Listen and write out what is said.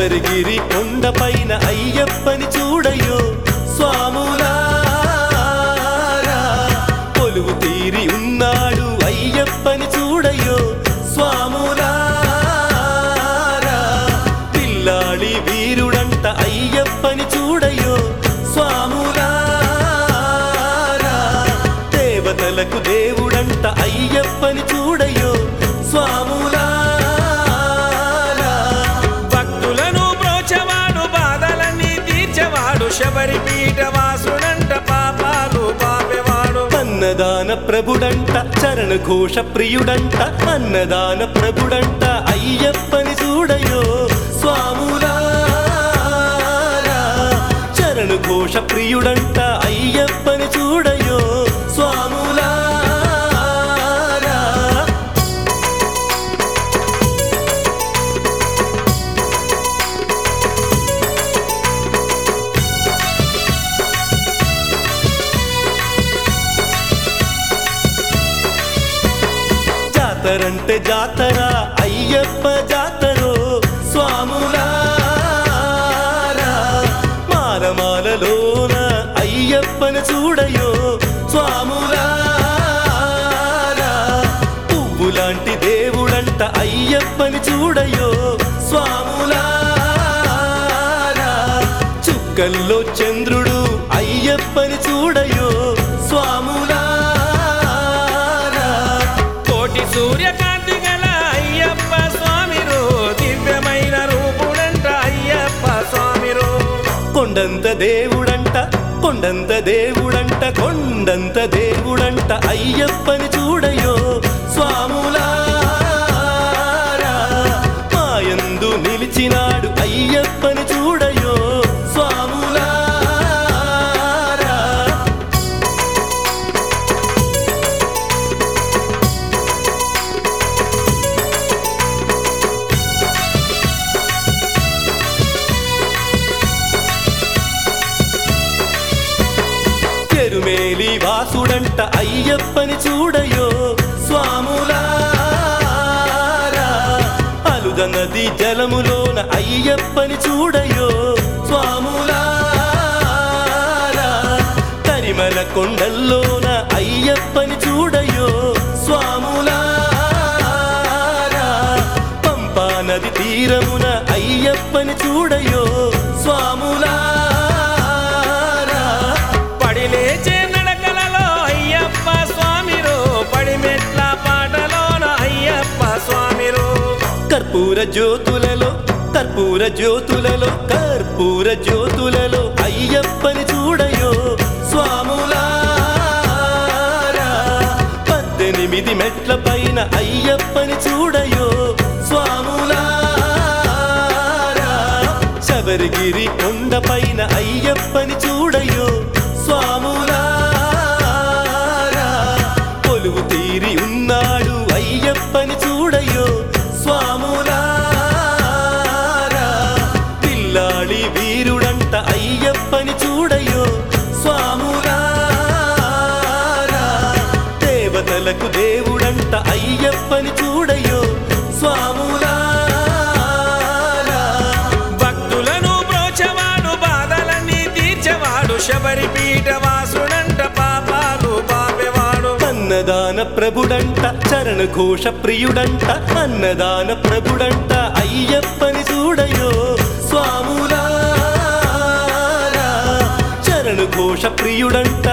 శబరిగిరి కొండపైన అయ్యప్పని చూడయో స్వాములారా కొలువు తీరి ఉన్నాడు అయ్యప్పని చూడయో స్వాములారా పిల్లాడి వీరుడంట అయ్యప్పని చూడయో స్వాములారా దేవతలకు దేవుడంట అయ్యప్పని చూడయో స్వాములారా భక్తులను బ్రోచవాడు బాధలన్నీ తీర్చేవాడు శబరి పీఠ వాసుడంట పాపాలు పాపేవాడు అన్నదాన ప్రభుడంట చరణ ఘోష ప్రియుడంట అన్నదాన ప్రభుడంట అయ్యప్పని చూడయో స్వాములారా చరణ ఘోష ప్రియుడంట అయ్యప్పని చూడయో స్వాములారా జాతరంటే జాతర అయ్యప్ప జాతరో స్వాములారా మారమాలలోన అయ్యప్పను చూడయో స్వాములారా పువ్వులాంటి దేవుడంట అయ్యప్పని చూడయో స్వాములారా చుక్కల్లో చంద్రుడు అయ్యప్పని చూడయో స్వాములారా కోటి సూర్యకాంతి గల అయ్యప్ప స్వామిరు దివ్యమైన రూపుడంట అయ్యప్ప స్వామిరు కొండంత దేవుడంట కొండంత దేవుడంట కొండంత దేవుడంట అయ్యప్పని చూడయో స్వాములారా మాయందు నిలిచినాడు అయ్యప్పని చూడయో స్వాములారా చెరుమేలి వాసుడంట అయ్యప్పని చూడయో స్వాములారా అలుద నది జలములోన అయ్యప్పని చూడయో స్వాములారా తరిమల కొండల్లోన అయ్యప్పని చూడయో స్వాములారా పంపా నది తీరమున అయ్యప్పని చూడయో స్వాములారా పడి లేచే నడకలలో అయ్యప్ప స్వామిరు పడి మెట్ల పాటలోన అయ్యప్ప స్వామిరు కర్పూర జ్యోతులలో కర్పూర జ్యోతులలో కర్పూర జ్యోతులలో అయ్యప్పని చూడయో స్వాములారా పద్దెనిమిది మెట్ల పైన అయ్యప్పని చూడయో స్వాములారా శబరిగిరి కొండపైన అయ్యప్పని చూడయో స్వాములారా కొలువు తీరి ఉన్నాడు అయ్యప్పని చూడయో స్వాములారా పిల్లాడి వీరుడంట అయ్యప్పని చూడయో స్వాములారా దేవతలకు దేవుడంట అయ్యప్పని చూడయో స్వాములారా భక్తులను బ్రోచవాడు బాధలన్నీ తీర్చేవాడు శబరి పీఠ వాసుడంట పాపాలు పాపేవాడు అన్నదాన ప్రభుడంట చరణ ఘోష ప్రియుడంట అన్నదాన ప్రభుడంట అయ్యప్పని చూడయో స్వాములారా చరణ ఘోష ప్రియుడంట